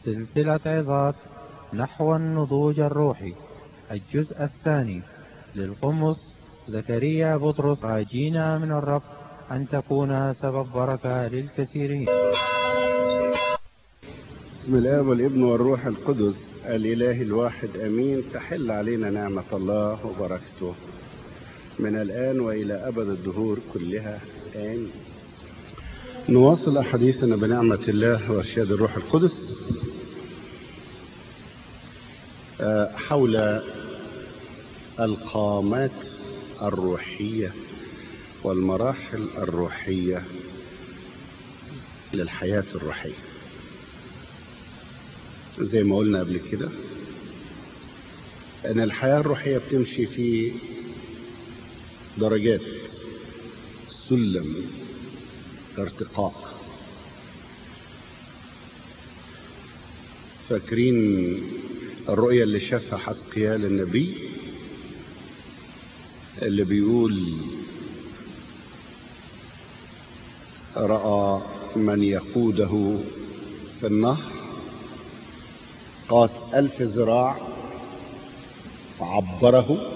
سلسلة عظات نحو النضوج الروحي الجزء الثاني للقمص زكريا بطرس راجينا من الرب أن تكون سبب بركة للكثيرين بسم الله والابن والروح القدس الإله الواحد أمين تحل علينا نعمة الله وبركته من الآن وإلى أبد الدهور كلها آمين نواصل أحاديثنا بنعمة الله وإرشاد الروح القدس حول القامات الروحية والمراحل الروحية للحياة الروحية زي ما قلنا قبل كده أن الحياة الروحية بتمشي في درجات سلم ارتقاء فاكرين الرؤية اللي شافها حسقيال النبي اللي بيقول رأى من يقوده في النهر قاس ألف ذراع عبره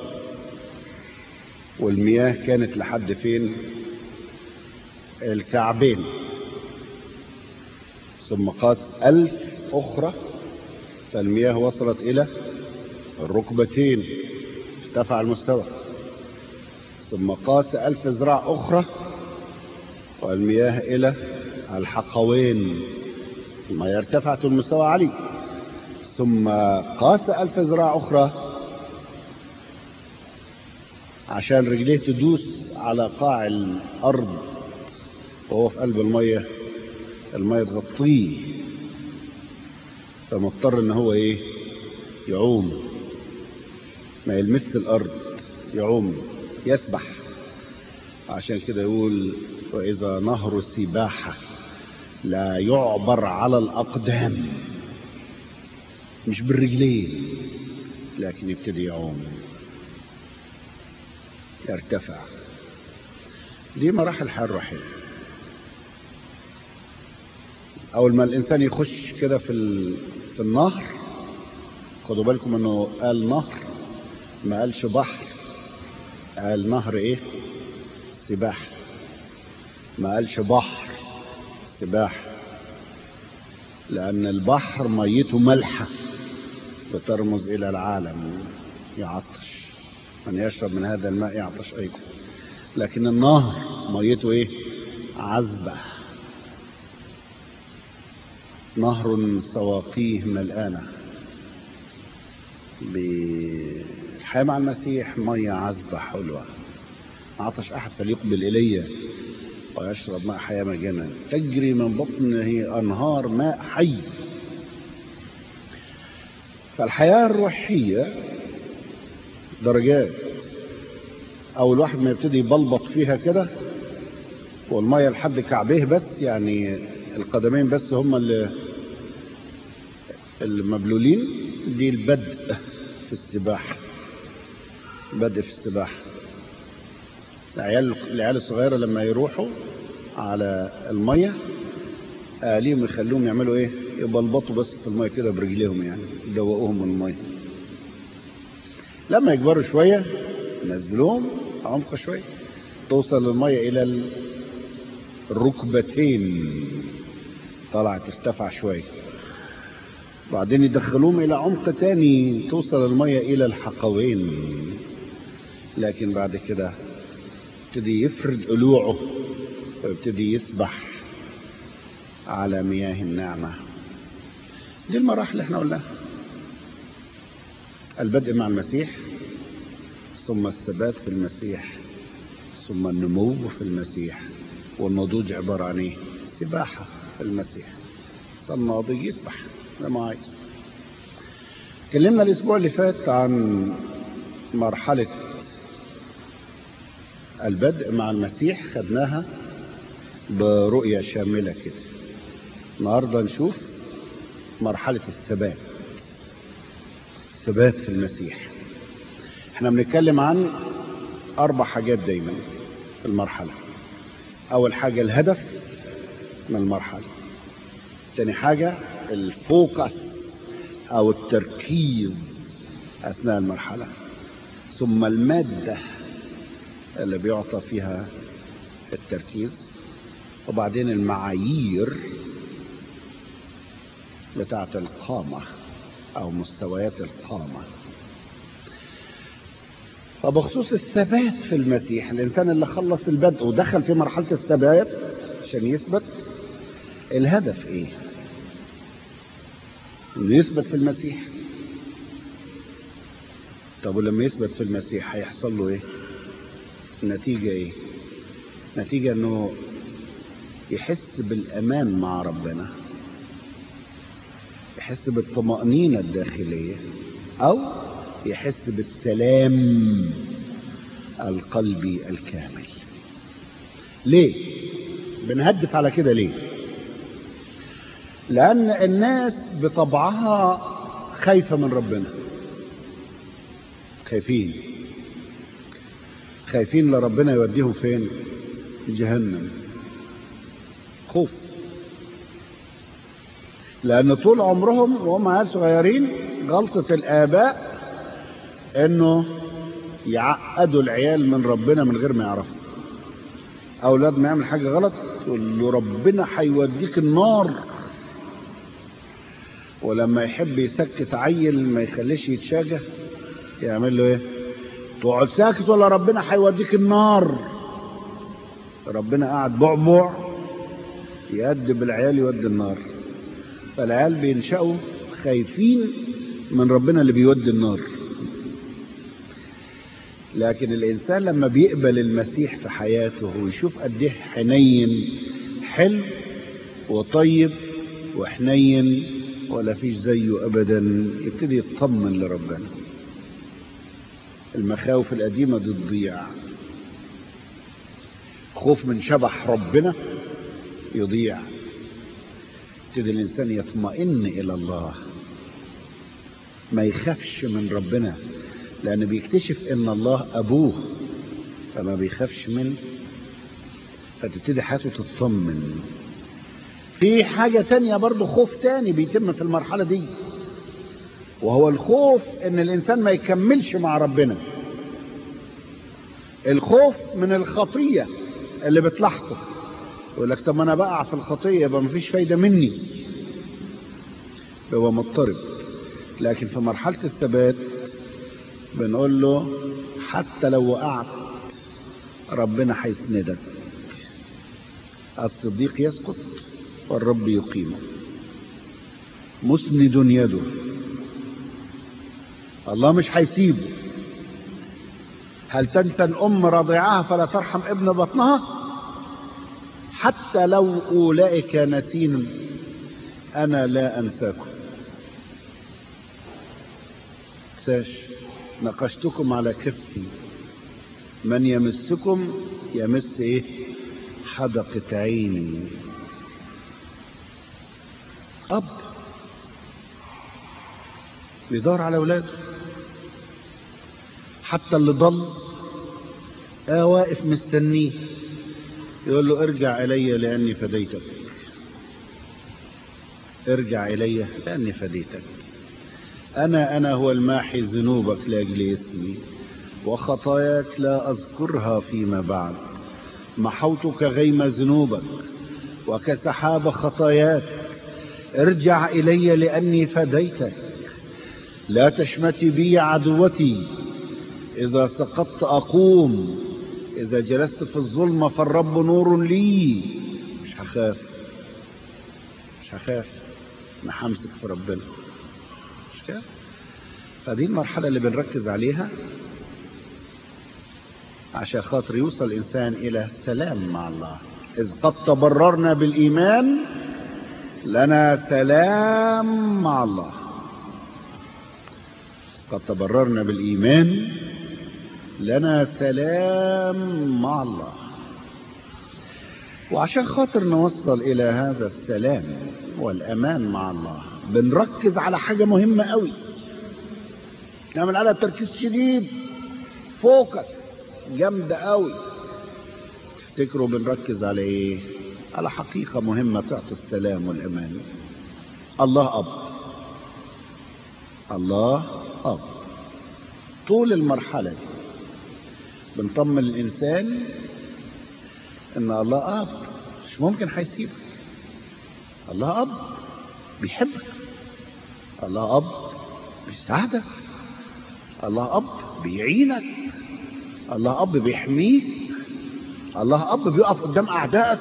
والمياه كانت لحد فين الكعبين ثم قاس ألف أخرى فالمياه وصلت إلى الركبتين ارتفع المستوى ثم قاس ألف ذراع أخرى والمياه إلى الحقوين المياه ارتفعت المستوى عليه ثم قاس ألف ذراع أخرى عشان رجليه تدوس على قاع الأرض وهو في قلب المية المية تغطيه فمضطر ان هو ايه يعوم ما يلمس الارض يعوم يسبح عشان كده يقول واذا نهر السباحة لا يعبر على الاقدام مش بالرجلين لكن يبتدي يعوم يرتفع دي مراحل الحياة الروحية أول ما الإنسان يخش كده في في النهر خدوا بالكم إنه قال نهر ما قالش بحر قال نهر إيه؟ سباحة ما قالش بحر سباحة لأن البحر ميته ملحة بترمز إلى العالم يعطش من يشرب من هذا الماء يعطش أيضا لكن النهر ميته إيه؟ عذبة نهر سواقيه ملآنة بالحياة مع المسيح مية عذبة حلوة عطش أحد فليقبل إلي ويشرب ماء حياة مجانا تجري من بطنه أنهار ماء حي فالحياة الروحية درجات أول واحد ما يبتدي يبلبط فيها كده والمية لحد كعبيه بس يعني القدمين بس هم اللي المبلولين دي البدء في السباحة بدء في السباحة العيال العيال الصغيرة لما يروحوا على المية أهاليهم يخلوهم يعملوا إيه يبلبطوا بس في المية كده برجليهم يعني يدوقوهم من المية لما يكبروا شوية نزلوهم عمق شوية توصل المية إلى الركبتين طلعت ارتفع شوية بعدين يدخلوهم إلى عمق تاني توصل المية إلى الحقوين لكن بعد كده يبتدي يفرد قلوعه ويبتدي يسبح على مياه النعمة دي المراحل اللي احنا قلناها البدء مع المسيح ثم الثبات في المسيح ثم النمو في المسيح والنضوج عبارة عن ايه سباحة في المسيح فالناضج يسبح زي ما عايز اتكلمنا الاسبوع اللي فات عن مرحلة البدء مع المسيح خدناها برؤية شاملة كده النهاردة نشوف مرحلة الثبات ثبات في المسيح احنا بنتكلم عن اربع حاجات دايما في المرحلة اول حاجة الهدف من المرحلة تاني حاجة الفوكس أو التركيز أثناء المرحلة ثم المادة اللي بيعطى فيها التركيز وبعدين المعايير بتاعة القامة أو مستويات القامة فبخصوص الثبات في المسيح الإنسان اللي خلص البدء ودخل في مرحلة الثبات عشان يثبت الهدف إيه؟ إنه يثبت في المسيح طب ولما يثبت في المسيح هيحصل له إيه؟ النتيجة إيه؟ نتيجة إنه يحس بالأمان مع ربنا يحس بالطمأنينة الداخلية أو يحس بالسلام القلبي الكامل ليه بنهدف على كده ليه لأن الناس بطبعها خايفة من ربنا خايفين خايفين لربنا يوديهم فين جهنم خوف لأن طول عمرهم وهم عيال صغيرين غلطة الآباء إنه يعقدوا العيال من ربنا من غير ما يعرفوا أولاد ما يعمل حاجة غلط يقول له ربنا هيوديك النار ولما يحب يسكت عيل ما يخليش يتشاجه يعمل له ايه تقعد ساكت ولا ربنا هيوديك النار ربنا قاعد بعبع يأدب العيال يودي النار فالعيال بينشأوا خايفين من ربنا اللي بيودي النار لكن الإنسان لما بيقبل المسيح في حياته ويشوف قد ايه حنين حلو وطيب وحنين ولا فيش زيه أبدا يبتدي يطمن لربنا المخاوف القديمة دي تضيع خوف من شبح ربنا يضيع يبتدي الإنسان يطمئن إلى الله ما يخافش من ربنا لأنه بيكتشف إن الله أبوه فما بيخافش منه فتبتدي حياته تطمن في حاجة تانية برضو خوف تاني بيتم في المرحلة دي وهو الخوف ان الانسان ما يكملش مع ربنا الخوف من الخطية اللي بتلاحقه يقول لك طب انا بقع في الخطية يبقى مفيش فايدة مني هو مضطرب لكن في مرحلة الثبات بنقول له حتى لو وقعت ربنا هيسندك الصديق يسقط والرب يقيمه مسند يده الله مش هيسيبه هل تنسى الأم رضيعها فلا ترحم ابن بطنها حتى لو أولئك نسين أنا لا أنساكم ساش نقشتكم على كفي من يمسكم يمس ايه حدقة عيني أب بيدور على أولاده حتى اللي ضل آه واقف مستنيه يقول له ارجع إلي لأني فديتك ارجع إلي لأني فديتك أنا أنا هو الماحي ذنوبك لأجل اسمي وخطاياك لا أذكرها فيما بعد محوتك غيم ذنوبك وكسحاب خطاياك ارجع إلي لأني فديتك لا تشمتي بي عدوتي إذا سقطت أقوم إذا جلست في الظلمة فالرب نور لي مش هخاف مش هخاف أنا همسك في ربنا مش كده فدي المرحلة اللي بنركز عليها عشان خاطر يوصل الإنسان إلى سلام مع الله إذ قد تبررنا بالإيمان لنا سلام مع الله قد تبررنا بالإيمان لنا سلام مع الله وعشان خاطر نوصل إلى هذا السلام والأمان مع الله بنركز على حاجة مهمة قوي نعمل على تركيز شديد فوكس جامدة قوي تفتكروا بنركز على ايه على حقيقة مهمة تعطي السلام والأمان الله أب الله أب طول المرحلة دي بنطمن الإنسان إن الله أب مش ممكن هيسيبك الله أب بيحبك الله أب بيساعدك الله أب بيعينك الله أب بيحميك الله أب بيقف قدام أعدائك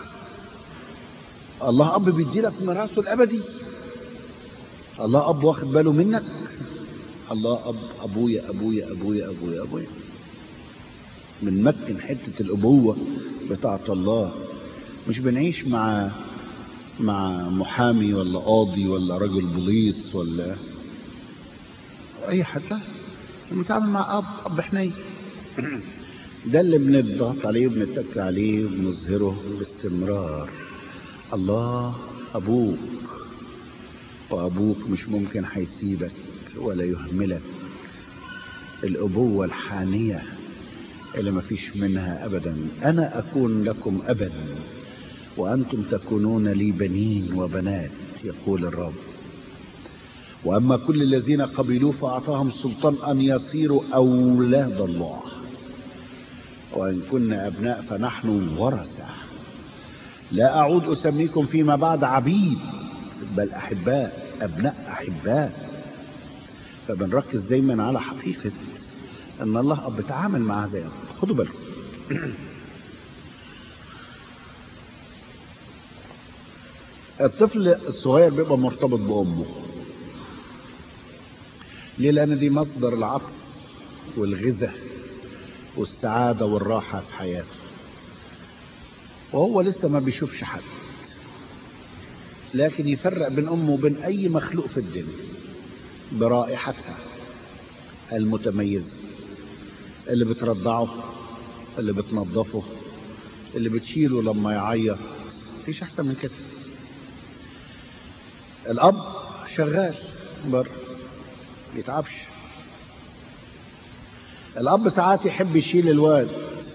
الله أب بيديلك ميراثه الأبدي الله أب واخد باله منك الله أب أبويا أبويا أبويا أبويا أبويا بنمكن حتة الأبوة بتاعة الله مش بنعيش مع مع محامي ولا قاضي ولا رجل بوليس ولا أي حد لا بنتعامل مع أب أب حنين ده اللي بنضغط عليه وبنتك عليه وبنظهره باستمرار الله أبوك وأبوك مش ممكن هيسيبك ولا يهملك الأبوة الحانية اللي ما فيش منها أبدا أنا أكون لكم أبا وأنتم تكونون لي بنين وبنات يقول الرب وأما كل الذين قبلوه فأعطاهم سلطان أن يصيروا أولاد الله وإن كنا أبناء فنحن ورثة لا أعود أسميكم فيما بعد عبيد بل أحباء أبناء أحباء فبنركز دايما على حقيقة أن الله أب بيتعامل معاه زي أب خدوا بالكم الطفل الصغير بيبقى مرتبط بأمه ليه لأن دي مصدر العطف والغذاء والسعادة والراحة في حياته وهو لسه ما بيشوفش حد لكن يفرق بين أمه وبين أي مخلوق في الدنيا برائحتها المتميزة اللي بترضعه اللي بتنظفه اللي بتشيله لما يعيط مفيش أحسن من كده الأب شغال بره بيتعبش الأب ساعات يحب يشيل الواد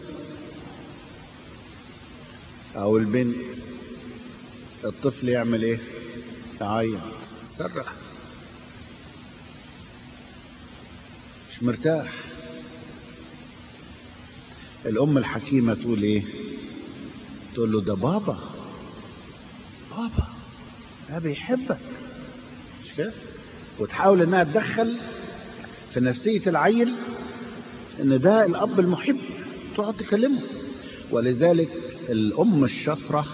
أو البنت الطفل يعمل إيه؟ يعيط يصرخ مش مرتاح الأم الحكيمة تقول إيه؟ تقول له ده بابا بابا ده بيحبك مش كده؟ وتحاول إنها تدخل في نفسية العيل إن ده الأب المحب تقعد تكلمه ولذلك الأم الشاطرة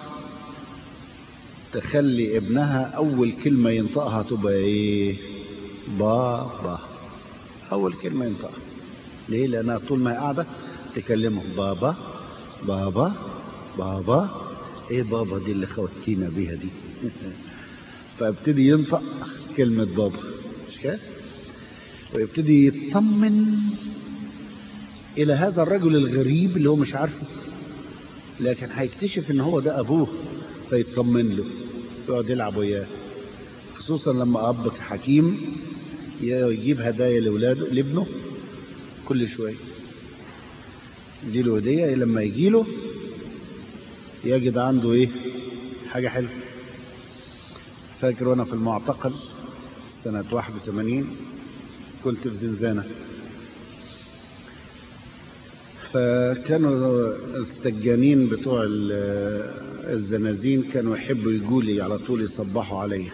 تخلي ابنها أول كلمة ينطقها تبقى إيه؟ بابا أول كلمة ينطقها ليه؟ لأنها طول ما هي قاعدة تكلمه بابا بابا بابا إيه بابا دي اللي خوتينا بيها دي فابتدي ينطق كلمة بابا مش كده؟ ويبتدي يطمن إلى هذا الرجل الغريب اللي هو مش عارفه لكن هيكتشف إن هو ده أبوه فيطمن له يقعد يلعب وياه خصوصا لما أب حكيم يجيب هدايا لأولاده لابنه كل شوية يديله هدية لما يجيله يجد عنده إيه حاجة حلوة فاكر وأنا في المعتقل سنة 81 كنت في زنزانة فكانوا السجانين بتوع الزنازين كانوا يحبوا يجوا لي على طول يصبحوا عليا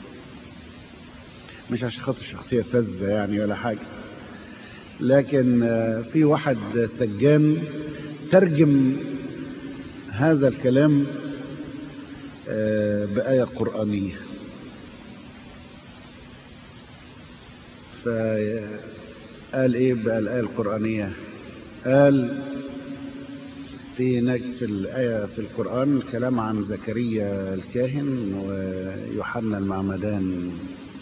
مش عشان خاطر شخصية فذة يعني ولا حاجة لكن في واحد سجان ترجم هذا الكلام بآية قرآنية فقال ايه بقى الآية القرآنية قال في هناك في الآية في القرآن الكلام عن زكريا الكاهن ويوحنا المعمدان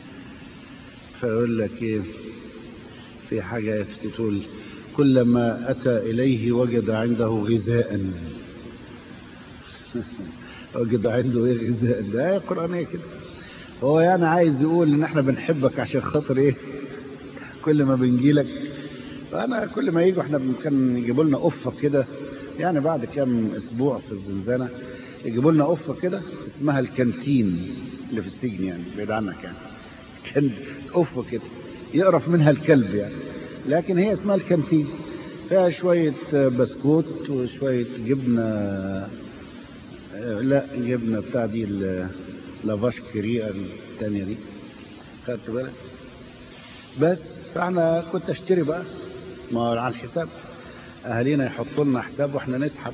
فيقول لك ايه في حاجة تقول كلما أتى إليه وجد عنده غذاء وجد عنده ايه غذاء ده آية قرآنية كده هو يعني عايز يقول ان احنا بنحبك عشان خاطر ايه كل ما بنجيلك فانا كل ما يجوا احنا كان يجيبوا لنا قفه كده يعني بعد كام اسبوع في الزنزانه يجيبوا لنا قفة كده اسمها الكانتين اللي في السجن يعني بعيد عنك يعني كان قفة كده يقرف منها الكلب يعني لكن هي اسمها الكانتين فيها شوية بسكوت وشوية جبنة لا جبنة بتاع دي لافاش كريئة التانية دي خدت بالك بس فاحنا كنت اشتري بقى ما هو على الحساب اهالينا يحطوا لنا حساب واحنا نسحب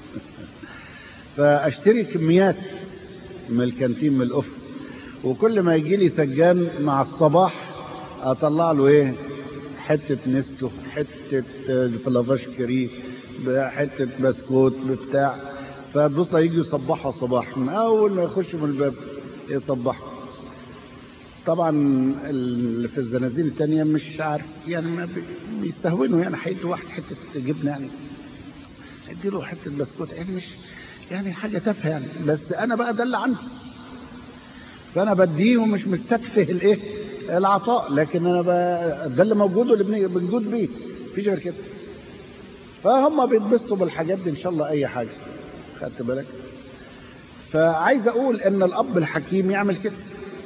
فاشتري كميات من الكانتين من الأف وكل ما يجي لي سجان مع الصباح اطلع له ايه حته نستو حته فلافاش كري حته بسكوت بتاع فالبوصله يجي يصبحها صباح من اول ما يخش من الباب يصبحها طبعا اللي في الزنازين التانية مش عارف يعني ما بيستهونوا يعني هيدوا واحد حتة جبنة يعني اديله حتة بسكوت يعني مش يعني حاجة تافهة يعني بس أنا بقى ده اللي عندي فأنا بديه ومش مستتفه الإيه العطاء لكن أنا بقى ده اللي موجود واللي بنجود بيه مفيش غير كده فهم بيتبسطوا بالحاجات دي إن شاء الله أي حاجة خدت بالك فعايز أقول إن الأب الحكيم يعمل كده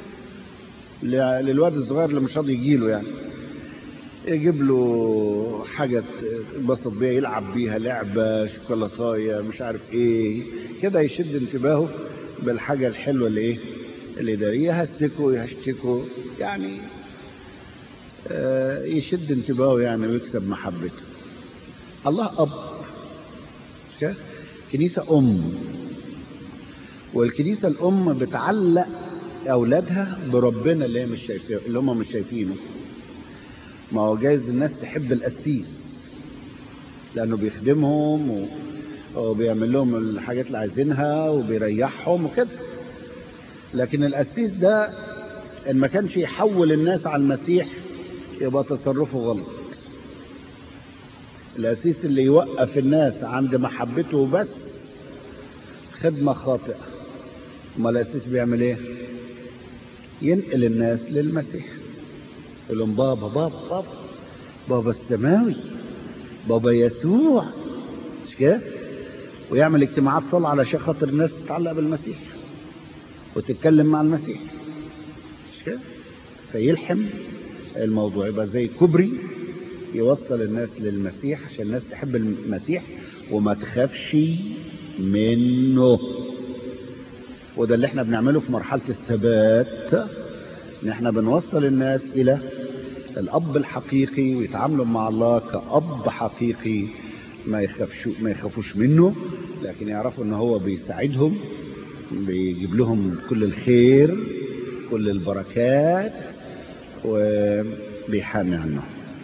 للواد الصغير اللي مش راضي يجي له يعني يجيب له حاجة يتبسط بيها يلعب بيها لعبة شوكولاتاية مش عارف ايه كده يشد انتباهه بالحاجة الحلوة اللي ايه اللي ده يهسكه يهشتكه يعني آه يشد انتباهه يعني ويكسب محبته الله أب كنيسة أم والكنيسة الأم بتعلق أولادها بربنا اللي هي مش شايفينه اللي هم مش شايفينه ما هو جايز الناس تحب القسيس لأنه بيخدمهم و... وبيعمل لهم الحاجات اللي عايزينها وبيريحهم وكده لكن القسيس ده إن ما كانش يحول الناس على المسيح يبقى تصرفه غلط القسيس اللي يوقف الناس عند محبته بس خدمة خاطئة ما القسيس بيعمل ايه ينقل الناس للمسيح يقول لهم بابا بابا بابا بابا السماوي بابا يسوع مش كده ويعمل اجتماعات صلاة علشان خاطر الناس تتعلق بالمسيح وتتكلم مع المسيح مش كده فيلحم الموضوع يبقى زي كوبري يوصل الناس للمسيح عشان الناس تحب المسيح وما تخافش منه وده اللي احنا بنعمله في مرحلة الثبات ان احنا بنوصل الناس الى الاب الحقيقي ويتعاملوا مع الله كأب حقيقي ما يخافش ما يخافوش منه لكن يعرفوا ان هو بيساعدهم بيجيب لهم كل الخير كل البركات وبيحامي عنهم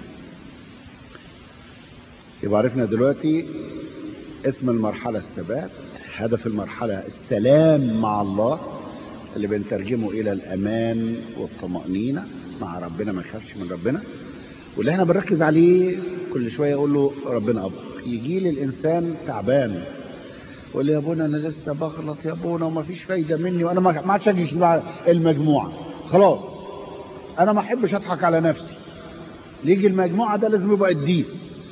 يبقى عرفنا دلوقتي اسم المرحلة الثبات هدف المرحلة السلام مع الله اللي بنترجمه إلى الأمان والطمأنينة مع ربنا ما يخافش من ربنا واللي احنا بنركز عليه كل شوية أقول له ربنا أب يجي لي الإنسان تعبان يقول لي يا ابونا أنا لسه بغلط يا ابونا وما فيش فايدة مني وأنا ما عادش أجيش مع المجموعة خلاص أنا ما أحبش أضحك على نفسي يجي المجموعة ده لازم يبقى قديس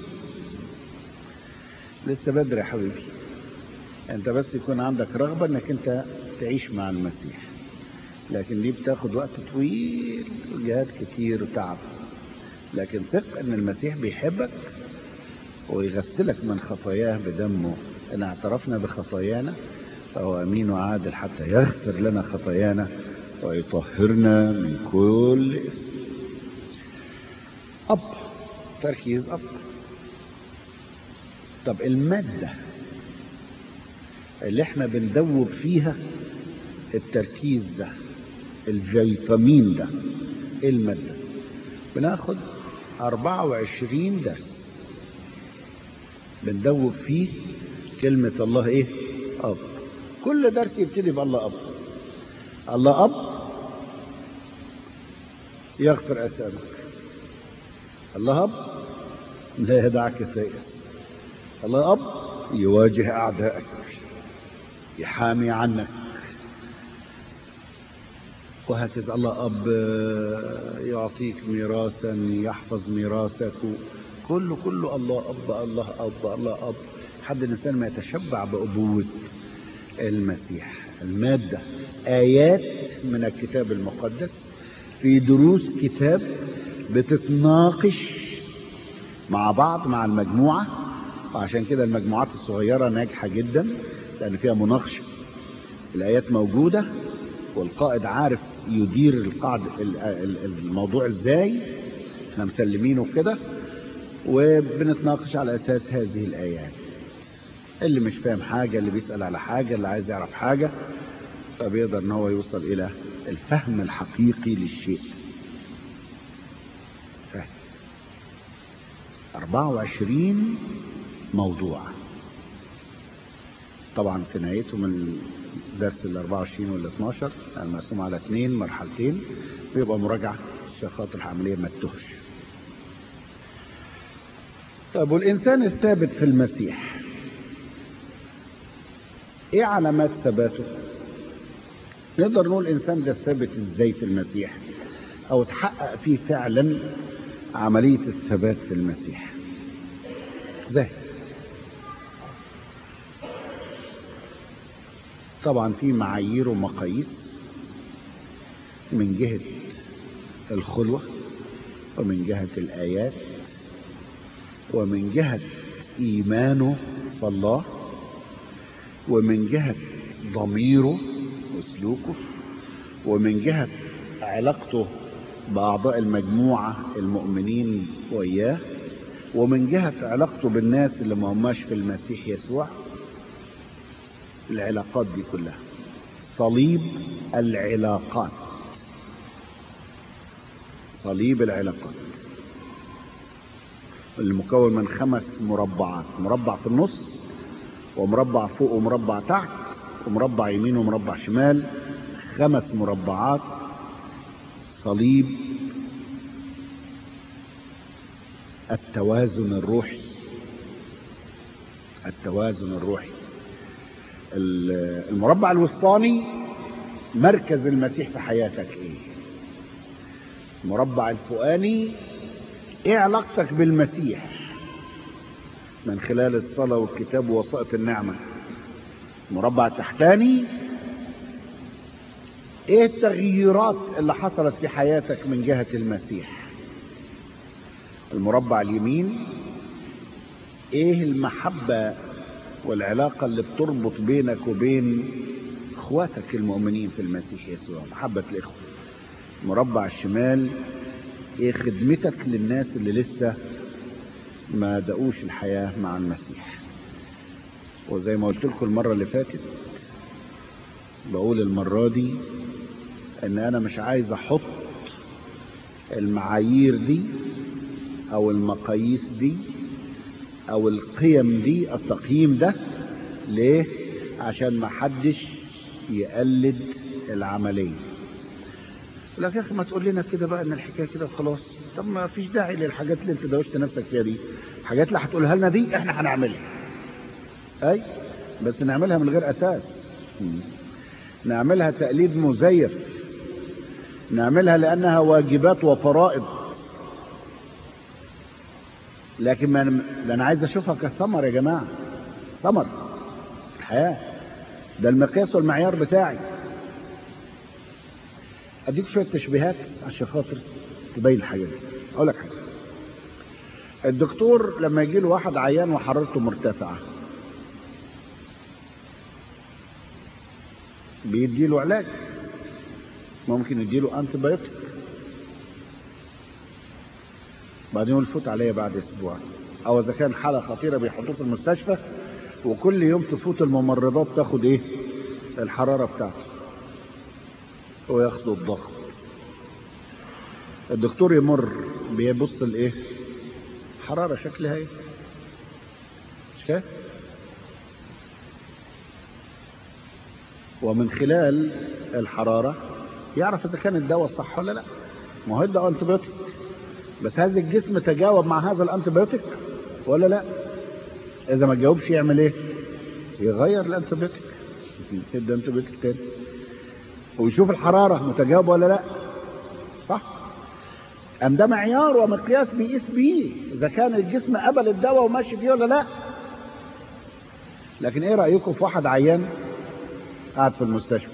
لسه بدري يا حبيبي انت بس يكون عندك رغبة انك انت تعيش مع المسيح لكن دي بتاخد وقت طويل وجهاد كتير وتعب لكن ثق ان المسيح بيحبك ويغسلك من خطاياه بدمه ان اعترفنا بخطايانا فهو امين وعادل حتى يغفر لنا خطايانا ويطهرنا من كل اب تركيز اب طب الماده اللي احنا بندوب فيها التركيز ده الفيتامين ده المادة بناخد 24 درس بندوب فيه كلمة الله ايه اب كل درس يبتدي بالله اب الله اب يغفر اسامك الله اب لا يدعك سيئا الله اب يواجه اعدائك يحامي عنك وهكذا الله أب يعطيك ميراثا يحفظ ميراثك كله كله الله أب الله أب الله أب حد الإنسان ما يتشبع بأبوة المسيح المادة آيات من الكتاب المقدس في دروس كتاب بتتناقش مع بعض مع المجموعة وعشان كده المجموعات الصغيرة ناجحة جدا لأن فيها مناقشة الآيات موجودة والقائد عارف يدير القاعد الموضوع ازاي احنا مسلمينه كده وبنتناقش على اساس هذه الايات اللي مش فاهم حاجة اللي بيسأل على حاجة اللي عايز يعرف حاجة فبيقدر ان هو يوصل الى الفهم الحقيقي للشيء فهم 24 موضوع طبعا في نهايتهم الدرس ال 24 وال 12 المقسوم على اثنين مرحلتين بيبقى مراجعة عشان خاطر العملية ما تتهش طب والإنسان الثابت في المسيح ايه علامات ثباته نقدر نقول الانسان ده ثابت ازاي في المسيح او تحقق فيه فعلا عملية الثبات في المسيح ازاي طبعا في معايير ومقاييس من جهة الخلوة ومن جهة الآيات ومن جهة إيمانه في الله ومن جهة ضميره وسلوكه ومن جهة علاقته بأعضاء المجموعة المؤمنين وإياه ومن جهة علاقته بالناس اللي ما هماش في المسيح يسوع العلاقات دي كلها صليب العلاقات صليب العلاقات المكون من خمس مربعات مربع في النص ومربع فوق ومربع تحت ومربع يمين ومربع شمال خمس مربعات صليب التوازن الروحي التوازن الروحي المربع الوسطاني مركز المسيح في حياتك ايه المربع الفوقاني ايه علاقتك بالمسيح من خلال الصلاة والكتاب ووسائط النعمة المربع التحتاني ايه التغييرات اللي حصلت في حياتك من جهة المسيح المربع اليمين ايه المحبة والعلاقة اللي بتربط بينك وبين اخواتك المؤمنين في المسيح يسوع محبة الاخوة المربع الشمال ايه خدمتك للناس اللي لسه ما دقوش الحياة مع المسيح وزي ما قلت لكم المرة اللي فاتت بقول المرة دي ان انا مش عايز احط المعايير دي او المقاييس دي او القيم دي التقييم ده ليه عشان ما حدش يقلد العملية لكن يا اخي ما تقول لنا كده بقى ان الحكايه كده وخلاص طب ما فيش داعي للحاجات اللي انت دوشت نفسك فيها دي الحاجات اللي هتقولها لنا دي احنا هنعملها اي بس نعملها من غير اساس نعملها تقليد مزيف نعملها لانها واجبات وفرائض لكن ما ده انا عايز اشوفها كثمر يا جماعه ثمر الحياه ده المقياس والمعيار بتاعي اديك شويه تشبيهات عشان خاطر تبين الحاجه دي اقول لك حاجه الدكتور لما يجي له واحد عيان وحرارته مرتفعه بيدي له علاج ممكن يدي له انتي بايوتيك بعدين يقول فوت عليا بعد اسبوع او اذا كان حاله خطيره بيحطوه في المستشفى وكل يوم تفوت الممرضات تاخد ايه الحراره بتاعته وياخدوا الضغط الدكتور يمر بيبص لايه حراره شكلها ايه مش كده ومن خلال الحراره يعرف اذا كان الدواء صح ولا لا ما هو الدواء انتبيوتيك بس هذا الجسم تجاوب مع هذا الانتبيوتيك ولا لا اذا ما تجاوبش يعمل ايه يغير الانتبيوتيك يدي انتبيوتيك تاني ويشوف الحرارة متجاوبة ولا لا صح أم ده معيار ومقياس بيقيس بيه إذا كان الجسم قبل الدواء وماشي فيه ولا لا لكن إيه رأيكم في واحد عيان قاعد في المستشفى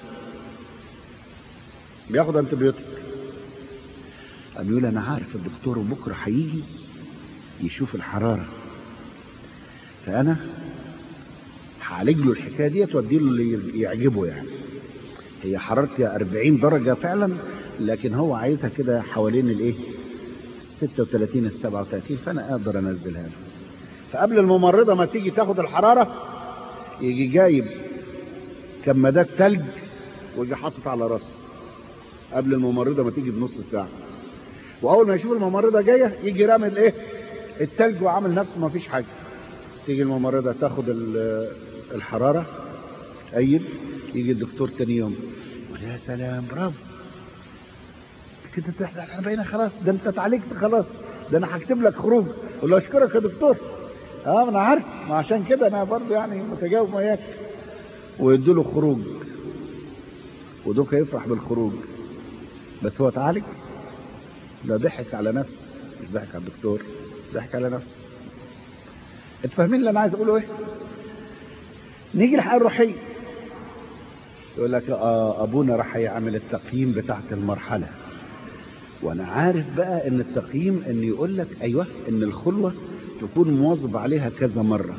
بياخد انتبيوتيك قام يقول انا عارف الدكتور بكره هيجي يشوف الحراره فانا هعالج له الحكايه ديت وادي له اللي يعجبه يعني هي حرارتي 40 درجه فعلا لكن هو عايزها كده حوالين الايه 36 ال 37 فانا اقدر انزلها له فقبل الممرضه ما تيجي تاخد الحراره يجي جايب كمادات ثلج ويجي حاطط على راسه قبل الممرضه ما تيجي بنص ساعه واول ما يشوف الممرضه جايه يجي رامي الايه الثلج وعامل نفسه ما فيش حاجه تيجي الممرضه تاخد الحراره قيد يجي الدكتور تاني يوم يقول يا سلام برافو كده تحت احنا بقينا خلاص ده انت اتعالجت خلاص ده انا هكتب لك خروج اقول له اشكرك يا دكتور اه ما انا عارف ما عشان كده انا برضه يعني متجاوب وياك ويدوا له خروج ودوك يفرح بالخروج بس هو اتعالج ده ضحك على نفسه مش ضحك على الدكتور ضحك على نفسه انتوا فاهمين اللي انا عايز اقوله ايه نيجي الحياه الروحيه يقول لك آه ابونا راح يعمل التقييم بتاعت المرحله وانا عارف بقى ان التقييم ان يقول لك ايوه ان الخلوه تكون مواظب عليها كذا مره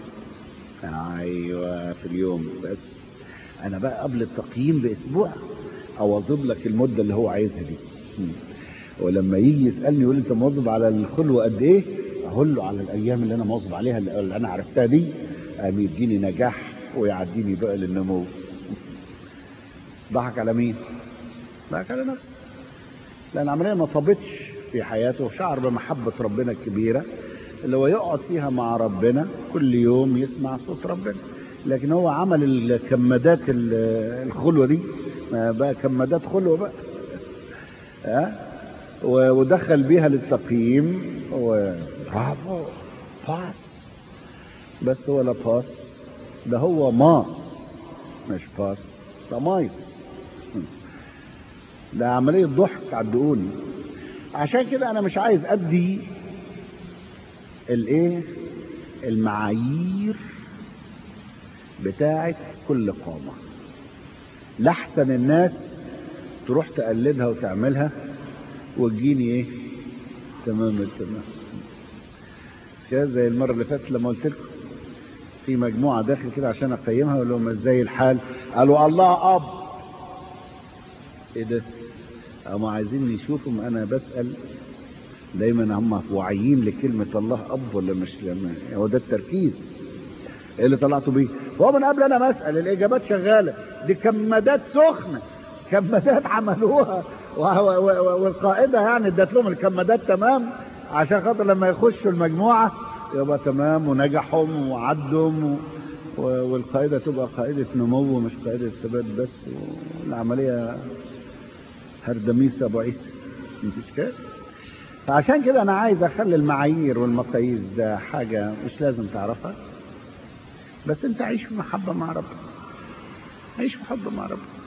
ايوه في اليوم بس انا بقى قبل التقييم باسبوع اواظب لك المده اللي هو عايزها دي ولما يجي يسالني يقول انت مواظب على الخلوه قد ايه اقول له على الايام اللي انا مواظب عليها اللي انا عرفتها دي قام يديني نجاح ويعديني بقى للنمو ضحك على مين ضحك على نفسه لان العمليه ما طابتش في حياته شعر بمحبه ربنا الكبيره اللي هو يقعد فيها مع ربنا كل يوم يسمع صوت ربنا لكن هو عمل الكمادات الخلوه دي بقى كمادات خلوه بقى ها ودخل بيها للتقييم برافو باس بس ولا باس ده هو ما مش باس ده مايس ده عملية ضحك عدقوني عشان كده انا مش عايز ادي الايه المعايير بتاعت كل قامة لحسن الناس تروح تقلدها وتعملها وتجيني ايه تمام التمام كده زي المرة اللي فاتت لما قلت لكم في مجموعة داخل كده عشان اقيمها اقول لهم ازاي الحال قالوا الله اب ايه ده هم عايزين يشوفوا انا بسأل دايما هم واعيين لكلمة الله اب ولا مش لما هو ده التركيز ايه اللي طلعتوا بيه هو من قبل انا بسأل الاجابات شغالة دي كمادات سخنة كمادات عملوها والقائدة يعني ادت لهم الكمادات تمام عشان خاطر لما يخشوا المجموعة يبقى تمام ونجحهم وعدهم والقائدة تبقى قائدة نمو مش قائدة ثبات بس والعملية هردميس ابو عيسى مفيش كده فعشان كده انا عايز اخلي المعايير والمقاييس ده حاجة مش لازم تعرفها بس انت عيش في محبة مع ربنا عيش في محبة مع ربنا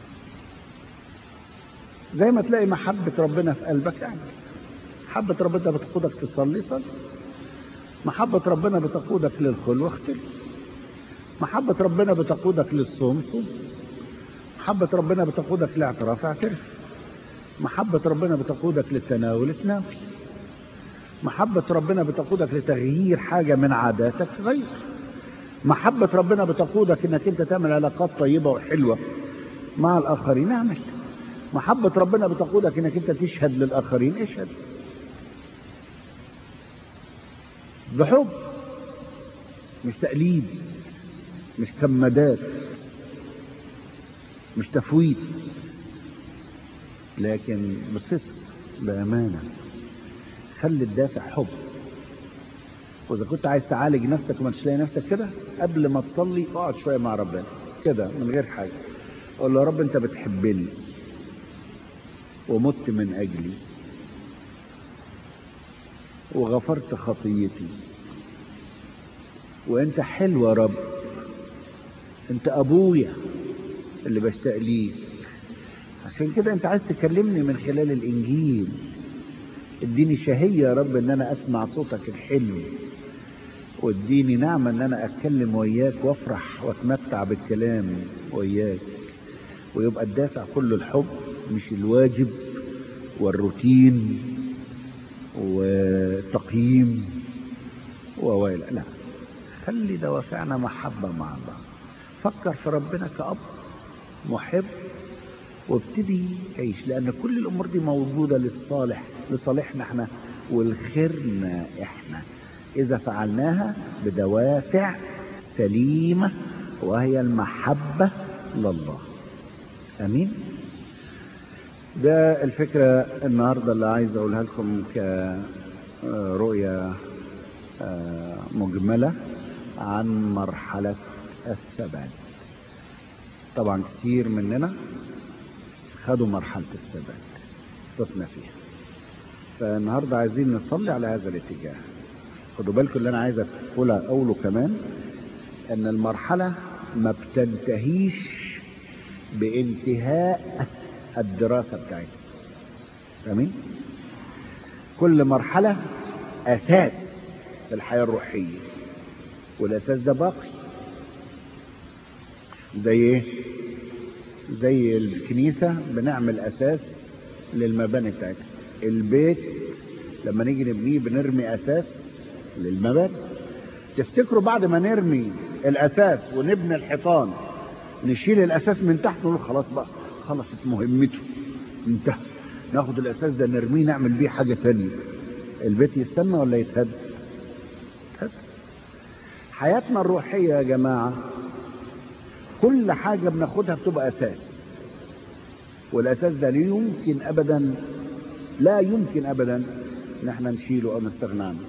زي ما تلاقي محبة ربنا في قلبك اعمل محبة ربنا بتقودك تصلي صلي محبة ربنا بتقودك للخلوة اختل محبة ربنا بتقودك للصوم صوم محبة ربنا بتقودك لاعتراف اعترف محبة ربنا بتقودك للتناول تناول محبة ربنا بتقودك لتغيير حاجة من عاداتك غير محبة ربنا بتقودك انك انت تعمل علاقات طيبة وحلوة مع الاخرين اعمل محبة ربنا بتقودك انك انت تشهد للاخرين اشهد بحب مش تقليد مش كمادات مش تفويت لكن بصدق بأمانة خلي الدافع حب وإذا كنت عايز تعالج نفسك وما تلاقي نفسك كده قبل ما تصلي اقعد شوية مع ربنا كده من غير حاجة قول له يا رب أنت بتحبني ومت من أجلي وغفرت خطيتي وانت حلو يا رب انت ابويا اللي بشتاق ليك عشان كده انت عايز تكلمني من خلال الانجيل اديني شهية يا رب ان انا اسمع صوتك الحلو واديني نعمة ان انا اتكلم وياك وافرح واتمتع بالكلام وياك ويبقى الدافع كله الحب مش الواجب والروتين وتقييم وويل لا خلي دوافعنا محبة مع الله فكر في ربنا كأب محب وابتدي عيش لأن كل الأمور دي موجودة للصالح لصالحنا احنا والخيرنا احنا إذا فعلناها بدوافع سليمة وهي المحبة لله أمين ده الفكرة النهاردة اللي عايز أقولها لكم كرؤية مجملة عن مرحلة الثبات طبعا كتير مننا خدوا مرحلة الثبات صوتنا فيها فالنهاردة عايزين نصلي على هذا الاتجاه خدوا بالكم اللي انا عايز اقوله اقوله كمان ان المرحلة ما بتنتهيش بانتهاء الدراسة بتاعتها فاهمين كل مرحلة اساس في الحياة الروحية والاساس ده باقي زي ايه زي الكنيسة بنعمل اساس للمباني بتاعتها البيت لما نيجي نبنيه بنرمي اساس للمباني تفتكروا بعد ما نرمي الاساس ونبني الحيطان نشيل الاساس من تحت ونقول خلاص بقى خلصت مهمته انتهى ناخد الاساس ده نرميه نعمل بيه حاجه تانية البيت يستنى ولا يتهد يتهد حياتنا الروحيه يا جماعه كل حاجه بناخدها بتبقى اساس والاساس ده لا يمكن ابدا لا يمكن ابدا ان احنا نشيله او نستغنى عنه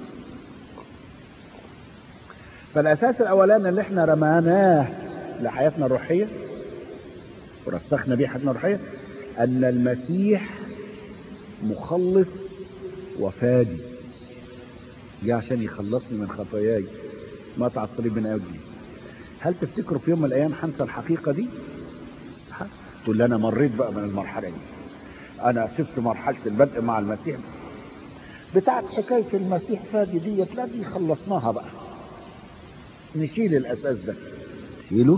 فالاساس الاولاني اللي احنا رماناه لحياتنا الروحيه ورسخنا بيه حياتنا الروحيه ان المسيح مخلص وفادي جه عشان يخلصني من خطاياي مات على الصليب من اجلي هل تفتكروا في يوم من الايام هنسى الحقيقه دي استحاله تقول لي انا مريت بقى من المرحله دي انا سبت مرحله البدء مع المسيح بتاعت حكايه المسيح فادي ديت لا دي خلصناها بقى نشيل الاساس ده شيله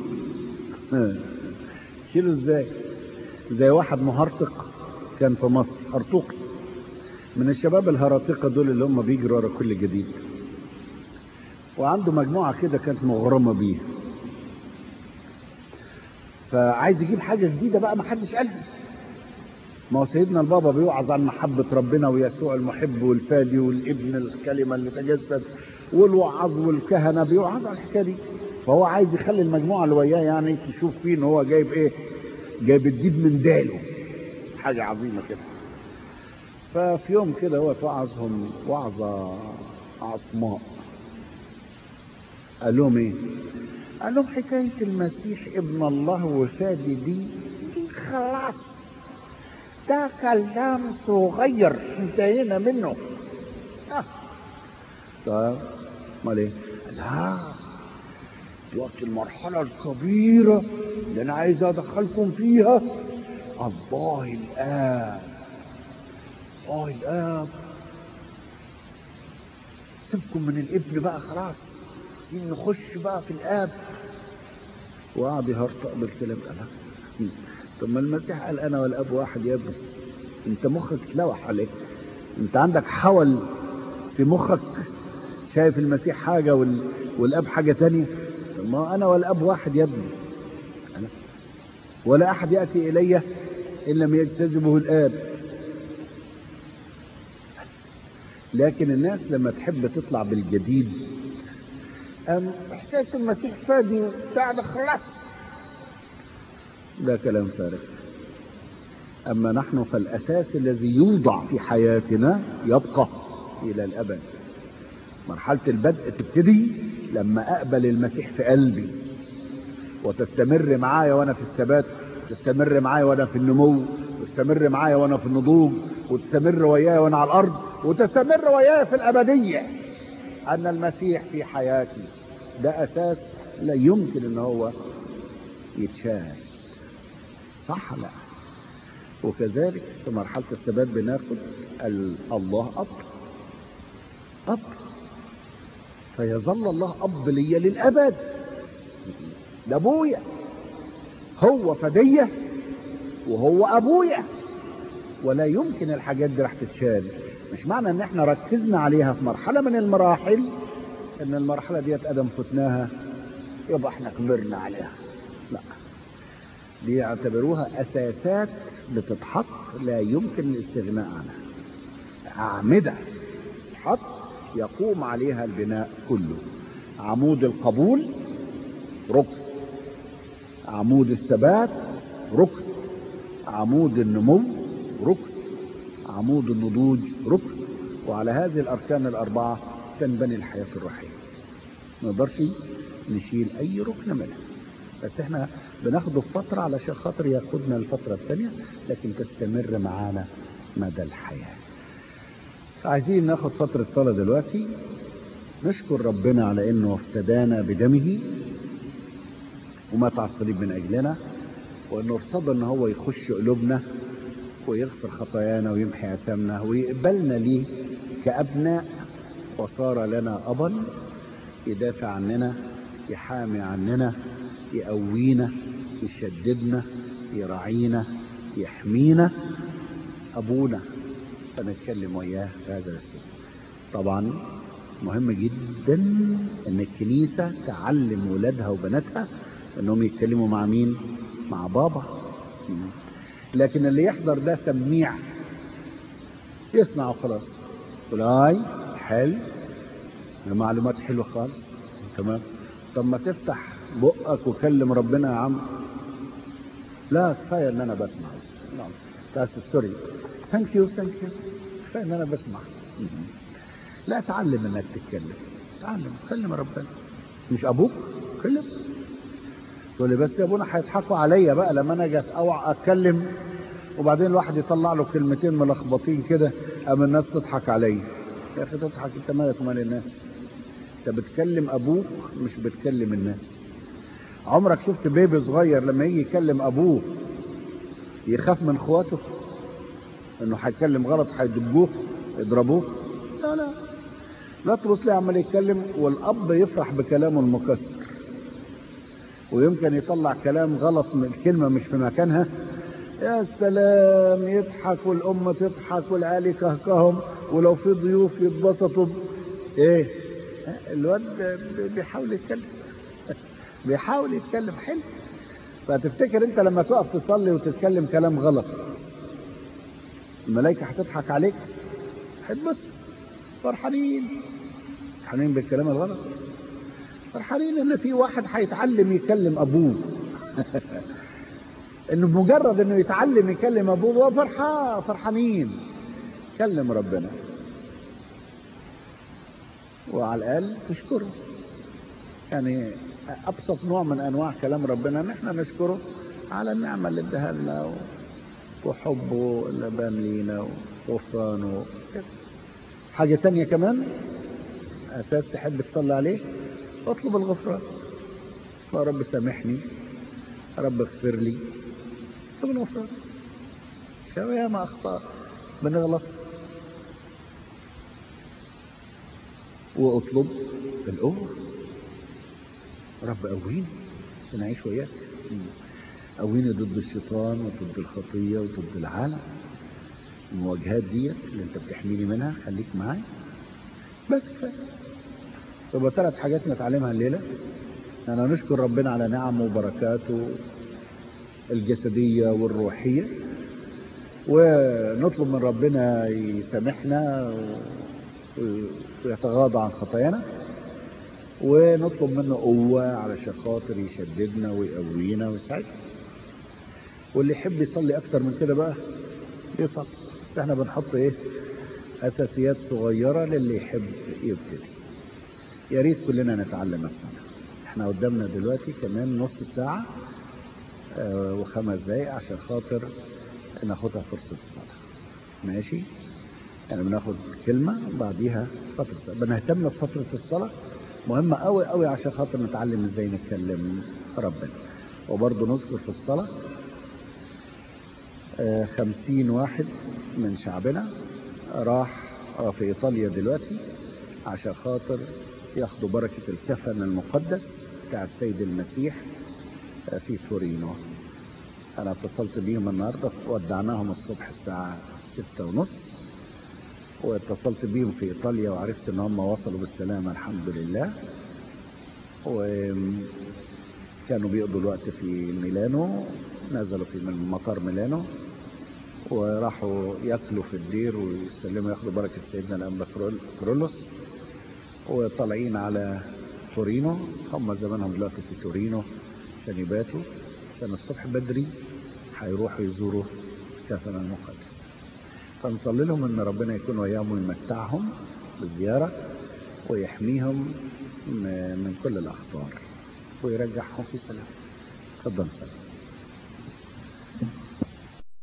شيله ازاي زي واحد مهرطق كان في مصر هرطوقي من الشباب الهراطقه دول اللي هم بيجروا ورا كل جديد وعنده مجموعه كده كانت مغرمه بيه فعايز يجيب حاجه جديده بقى ما حدش قالها ما هو سيدنا البابا بيوعظ عن محبة ربنا ويسوع المحب والفادي والابن الكلمة اللي تجسد والوعظ والكهنة بيوعظ على الحكاية دي فهو عايز يخلي المجموعة اللي وياه يعني تشوف فيه ان هو جايب ايه جايب الديب من داله حاجة عظيمة كده ففي يوم كده هو توعظهم وعظة عصماء قال لهم ايه قال لهم حكاية المسيح ابن الله وفادي دي دي خلاص ده كلام صغير انتهينا منه آه. طيب امال ايه لا دلوقتي المرحلة الكبيرة اللي أنا عايز أدخلكم فيها الله الآب الله الآب سيبكم من الابن بقى خلاص نخش بقى في الآب وقعد يهرطق بالكلام ده طب ما المسيح قال أنا والآب واحد يا ابني أنت مخك اتلوح عليك أنت عندك حول في مخك شايف المسيح حاجة وال... والاب حاجة تانية ما انا والاب واحد يا ابني أنا. ولا احد يأتي الي ان لم يجتذبه الاب لكن الناس لما تحب تطلع بالجديد أم احساس المسيح فادي بتاع ده خلاص ده كلام فارغ اما نحن فالاساس الذي يوضع في حياتنا يبقى الى الابد مرحلة البدء تبتدي لما أقبل المسيح في قلبي وتستمر معايا وأنا في الثبات تستمر معايا وأنا في النمو وتستمر معايا وأنا في النضوج وتستمر وياي وأنا على الأرض وتستمر وياي في الأبدية أن المسيح في حياتي ده أساس لا يمكن أن هو يتشال صح لا وكذلك في مرحلة الثبات بناخد الله أب أب فيظل الله اب ليا للابد ده ابويا هو فديه وهو ابويا ولا يمكن الحاجات دي راح تتشال مش معنى ان احنا ركزنا عليها في مرحله من المراحل ان المرحله ديت ادم فتناها يبقى احنا كبرنا عليها لا دي يعتبروها اساسات بتتحط لا يمكن الاستغناء عنها اعمده تتحط يقوم عليها البناء كله عمود القبول ركن عمود الثبات ركن عمود النمو ركن عمود النضوج ركن وعلى هذه الاركان الاربعه تنبني الحياه الروحيه ما نقدرش نشيل اي ركن منها بس احنا بناخده في فتره علشان خاطر ياخدنا الفتره الثانيه لكن تستمر معانا مدى الحياه فعايزين ناخد فتره صلاه دلوقتي نشكر ربنا على انه افتدانا بدمه ومات على الصليب من اجلنا وانه ارتضى ان هو يخش قلوبنا ويغفر خطايانا ويمحي اثامنا ويقبلنا ليه كابناء وصار لنا ابا يدافع عننا يحامي عننا يقوينا يشددنا يراعينا يحمينا ابونا فنتكلم وياه في هذا الاسلوب طبعا مهم جدا ان الكنيسه تعلم ولادها وبناتها انهم يتكلموا مع مين مع بابا لكن اللي يحضر ده سميع يسمع وخلاص يقول هاي حلو المعلومات حلوه خالص تمام طب ما تفتح بقك وكلم ربنا يا عم لا كفايه ان انا بسمع نعم تاسف سوري ثانك يو ثانك يو كفايه ان انا بسمع لا تعلم انك تتكلم تعلم كلم ربنا مش ابوك كلم تقول لي بس يا ابونا هيضحكوا عليا بقى لما انا اجي اوعى اتكلم وبعدين الواحد يطلع له كلمتين ملخبطين كده اما الناس تضحك عليا يا اخي تضحك انت مالك ومال الناس انت بتكلم ابوك مش بتكلم الناس عمرك شفت بيبي صغير لما يجي يكلم ابوه يخاف من اخواته انه هيتكلم غلط هيدبوه يضربوه لا لا لا تبص ليه عمال يتكلم والاب يفرح بكلامه المكسر ويمكن يطلع كلام غلط من الكلمه مش في مكانها يا سلام يضحك والام تضحك والعيال يكهكهم ولو في ضيوف يتبسطوا ايه الواد بيحاول يتكلم بيحاول يتكلم حلو فتفتكر انت لما تقف تصلي وتتكلم كلام غلط الملائكه هتضحك عليك هتبسط فرحانين فرحانين بالكلام الغلط فرحانين ان في واحد هيتعلم يكلم ابوه انه مجرد انه يتعلم يكلم ابوه هو فرحان فرحانين كلم ربنا وعلى الاقل تشكره يعني ابسط نوع من انواع كلام ربنا ان احنا نشكره على النعمه اللي اداها لنا وحبه اللي بان لينا وغفرانه حاجه تانية كمان اساس تحب تصلي عليه اطلب الغفران يا رب سامحني يا رب اغفر لي اطلب الغفران شو يا ما اخطاء بنغلط واطلب القوه رب قويني عشان اعيش وياك قويني ضد الشيطان وضد الخطيه وضد العالم المواجهات دي اللي انت بتحميني منها خليك معايا بس كفايه يبقى ثلاث حاجات نتعلمها الليله أنا نشكر ربنا على نعمه وبركاته الجسدية والروحية ونطلب من ربنا يسامحنا ويتغاضى عن خطايانا ونطلب منه قوة علشان خاطر يشددنا ويقوينا ويساعدنا واللي يحب يصلي أكتر من كده بقى يصلي بس احنا بنحط ايه أساسيات صغيرة للي يحب يبتدي يا ريت كلنا نتعلم أسمنا احنا قدامنا دلوقتي كمان نص ساعة اه وخمس دقايق عشان خاطر ناخدها فرصة الصلاة ماشي يعني بناخد كلمة بعديها فترة الصلاة بنهتم بفترة الصلاة مهمة قوي قوي عشان خاطر نتعلم ازاي نتكلم ربنا وبرضه نذكر في الصلاة اه خمسين واحد من شعبنا راح اه في ايطاليا دلوقتي عشان خاطر ياخدوا بركة الكفن المقدس بتاع السيد المسيح في تورينو أنا اتصلت بيهم النهاردة ودعناهم الصبح الساعة ستة ونص واتصلت بيهم في إيطاليا وعرفت إن هم وصلوا بالسلامة الحمد لله وكانوا بيقضوا الوقت في ميلانو نزلوا في من مطار ميلانو وراحوا ياكلوا في الدير ويسلموا ياخدوا بركة سيدنا الأنبا كرولوس وطالعين على تورينو هم زمانهم دلوقتي في تورينو عشان يباتوا عشان الصبح بدري هيروحوا يزوروا الكفن المقدس فنصلي لهم ان ربنا يكون وياهم ويمتعهم بالزيارة ويحميهم من كل الأخطار ويرجعهم في سلام تفضل سلام